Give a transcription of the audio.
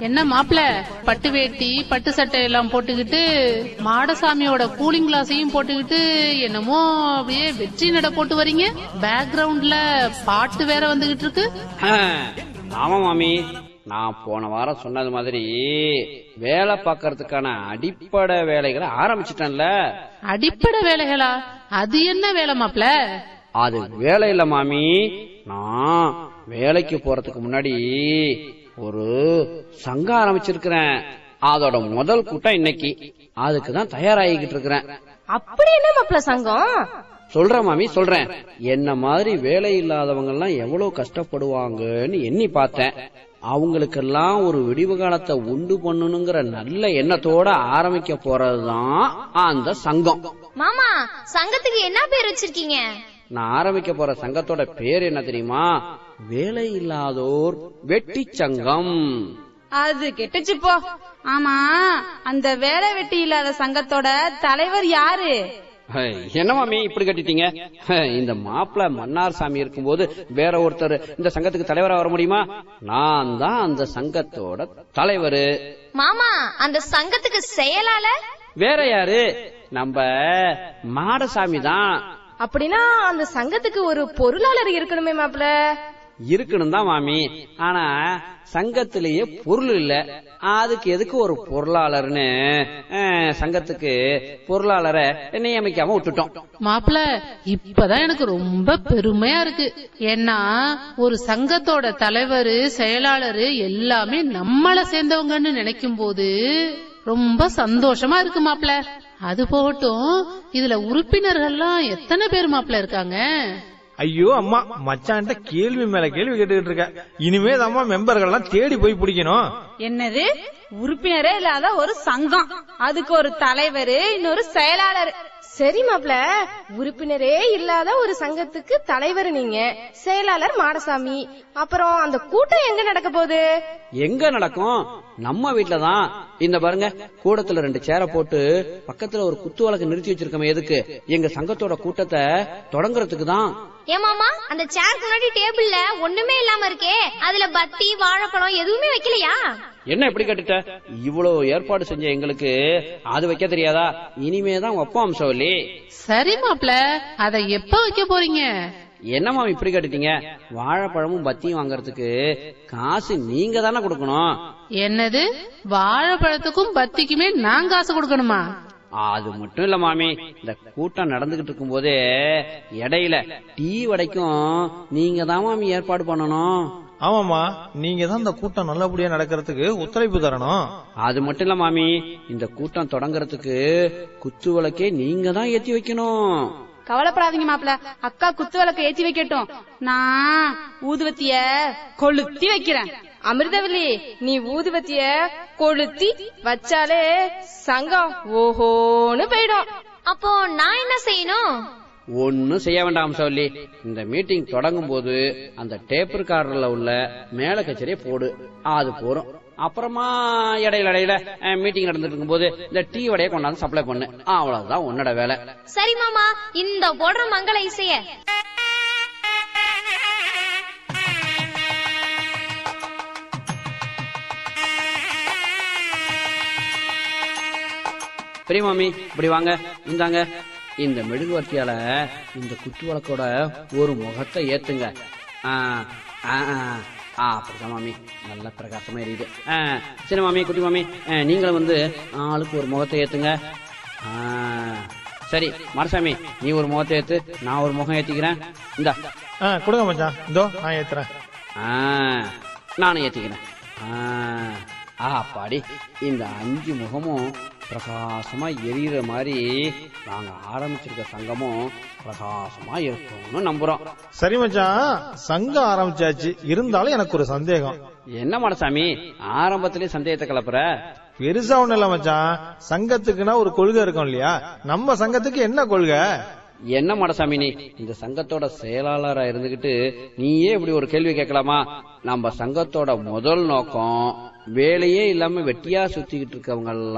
என்ன மாப்பிள பட்டு வேட்டி பட்டு சட்டை எல்லாம் போட்டுக்கிட்டு மாடசாமியோட கூலிங் கிளாஸையும் போட்டுக்கிட்டு என்னமோ அப்படியே வெற்றி நட போட்டு வரீங்க பேக்ரவுண்ட்ல பாட்டு வேற வந்துகிட்டு இருக்கு ஆமா மாமி நான் போன வாரம் சொன்னது மாதிரி வேலை பார்க்கறதுக்கான அடிப்படை வேலைகளை ஆரம்பிச்சிட்டேன்ல அடிப்படை வேலைகளா அது என்ன வேலை மாப்பிள அது வேலை இல்ல மாமி நான் வேலைக்கு போறதுக்கு முன்னாடி ஒரு சங்கம் ஆரம்பிச்சிருக்கிறேன் அதோட முதல் கூட்டம் இன்னைக்கு அதுக்கு தான் தயாராகிக்கிட்டு இருக்கிறேன் அப்படி என்ன மாப்பிள சங்கம் சொல்றேன் மாமி சொல்றேன் என்ன மாதிரி வேலை இல்லாதவங்க எல்லாம் எவ்வளவு கஷ்டப்படுவாங்கன்னு எண்ணி பார்த்தேன் அவங்களுக்கெல்லாம் ஒரு விடிவு காலத்தை உண்டு பண்ணணுங்கிற நல்ல எண்ணத்தோட ஆரம்பிக்க போறதுதான் அந்த சங்கம் மாமா சங்கத்துக்கு என்ன பேர் வச்சிருக்கீங்க நான் ஆரம்பிக்க போற சங்கத்தோட பேர் என்ன தெரியுமா வேலை இல்லாதோர் வெட்டி சங்கம் அது கெட்டுச்சு போ ஆமா அந்த வேலை வெட்டி இல்லாத சங்கத்தோட தலைவர் யாரு ஹை, என்ன மாமி இப்படி கட்டிட்டீங்க ஹை, இந்த மாப்பிள மன்னார் சாமி இருக்கும்போது வேற ஒருத்தர் இந்த சங்கத்துக்கு தலைவரா வர முடியுமா நான் தான் அந்த சங்கத்தோட தலைவரு மாமா அந்த சங்கத்துக்கு செயலாளர் வேற யாரு நம்ம மாடசாமி தான் அப்படின்னா அந்த சங்கத்துக்கு ஒரு பொருளாளர் இருக்கணுமே மாப்பிள இருக்கணும் தான் மாமி ஆனா சங்கத்திலேயே பொருள் இல்ல அதுக்கு எதுக்கு ஒரு பொருளாளர்னு அஹ், சங்கத்துக்கு பொருளாளரை நியமிக்காம விட்டுட்டோம் மாப்பிள இப்பதான் எனக்கு ரொம்ப பெருமையா இருக்கு ஏன்னா ஒரு சங்கத்தோட தலைவர் செயலாளர் எல்லாமே நம்மள சேர்ந்தவங்கன்னு நினைக்கும் போது ரொம்ப சந்தோஷமா இருக்கு மாப்பிள அது போகட்டும் இதுல உறுப்பினர்கள்லாம் எத்தனை பேர் மாப்பிள இருக்காங்க ஐயோ அம்மா மச்சான்ட்ட கேள்வி மேல கேள்வி கேட்டுக்கிட்டு இருக்க இனிமே அம்மா மெம்பர்கள்லாம் தேடி போய் பிடிக்கணும் என்னது உறுப்பினரே இல்லாத ஒரு சங்கம் அதுக்கு ஒரு தலைவர் இன்னொரு செயலாளர் சரி மாப்பிள உறுப்பினரே இல்லாத ஒரு சங்கத்துக்கு தலைவர் நீங்க செயலாளர் மாடசாமி அப்புறம் அந்த கூட்டம் எங்க நடக்க போகுது எங்க நடக்கும் நம்ம வீட்ல தான் இந்த பாருங்க கூடத்துல ரெண்டு சேர போட்டு பக்கத்துல ஒரு குத்து வழக்கு நிறுத்தி வச்சிருக்கோமே எதுக்கு எங்க சங்கத்தோட கூட்டத்தை தொடங்குறதுக்கு தான் ஏன் மாமா அந்த சேருக்கு முன்னாடி டேபிள்ல ஒண்ணுமே இல்லாம இருக்கே அதுல பத்தி வாழைப்பழம் எதுவுமே வைக்கலையா என்ன இப்படி கட்டுட்ட இவ்வளவு ஏற்பாடு செஞ்ச எங்களுக்கு அது வைக்க தெரியாதா இனிமே தான் வைப்போம் அம்சவல்லி சரி மாப்பிள அத எப்ப வைக்க போறீங்க என்னம்மா இப்படி கட்டுட்டீங்க வாழைப்பழமும் பத்தியும் வாங்குறதுக்கு காசு நீங்க தானே கொடுக்கணும் என்னது வாழைப்பழத்துக்கும் பத்திக்குமே நான் காசு கொடுக்கணுமா அது மட்டும் இல்ல மாமி இந்த கூட்டம் நடந்துகிட்டு இருக்கும் போதே இடையில டீ வடைக்கும் நீங்க தான் மாமி ஏற்பாடு பண்ணணும் ஆமாமா நீங்க தான் இந்த கூட்டம் நல்லபடியா நடக்கிறதுக்கு ஒத்துழைப்பு தரணும் அது மட்டும் இல்ல மாமி இந்த கூட்டம் தொடங்குறதுக்கு குத்து விளக்கே நீங்க தான் ஏத்தி வைக்கணும் கவலைப்படாதீங்க மாப்பிள அக்கா குத்து விளக்க ஏத்தி வைக்கட்டும் நான் ஊதுவத்திய கொளுத்தி வைக்கிறேன் அமிர்தவல்லி நீ ஊதுபத்திய கொளுத்தி வச்சாலே சங்கம் ஓஹோன்னு போயிடும் அப்போ நான் என்ன செய்யணும் ஒன்னும் செய்ய வேண்டாம் சொல்லி இந்த மீட்டிங் தொடங்கும் போது அந்த டேப் ரெக்கார்டர்ல உள்ள மேல கச்சேரியை போடு அது போறோம் அப்புறமா இடையில இடையில மீட்டிங் நடந்துட்டு இருக்கும்போது இந்த டீ வடையை கொண்டாந்து சப்ளை பண்ணு அவ்வளவுதான் உன்னோட வேலை சரி மாமா இந்த போடுற மங்கள இசைய பெரிய மாமி இப்படி வாங்க இந்தாங்க இந்த மெழுகுவர்த்தியால இந்த குத்து வழக்கோட ஒரு முகத்தை ஏத்துங்க ஆ, ஆ, ஆ, ஆ, அப்படிதான் மாமி நல்ல பிரகாசமா எரியுது ஆ, சரி மாமி குட்டி மாமி ஆ, நீங்களும் வந்து ஆளுக்கு ஒரு முகத்தை ஏத்துங்க ஆ, சரி மரசாமி நீ ஒரு முகத்தை ஏத்து நான் ஒரு முகம் ஏத்திக்கிறேன் இந்தா ஆ, கொடுங்க மச்சான் இதோ நான் ஏத்துறேன் ஆ, நானும் ஏத்திக்கிறேன் ஆ, ஆ பாடி இந்த அஞ்சு முகமும் பிரகாசமா எரியிற மாதிரி நாங்க ஆரம்பிச்சிருக்க சங்கமும் பிரகாசமா இருக்கும்னு நம்புறோம் சரி மச்சான் சங்கம் ஆரம்பிச்சாச்சு இருந்தாலும் எனக்கு ஒரு சந்தேகம் என்ன மடசாமி ஆரம்பத்திலே சந்தேகத்தை கலப்புற பெருசா ஒண்ணு இல்ல மச்சான் சங்கத்துக்குன்னா ஒரு கொள்கை இருக்கும் இல்லையா நம்ம சங்கத்துக்கு என்ன கொள்கை என்ன மடசாமி நீ இந்த சங்கத்தோட செயலாளரா இருந்துகிட்டு நீயே இப்படி ஒரு கேள்வி கேட்கலாமா நம்ம சங்கத்தோட முதல் நோக்கம் வேலையே இல்லாம வெட்டியா சுத்திக்கிட்டு இருக்கவங்க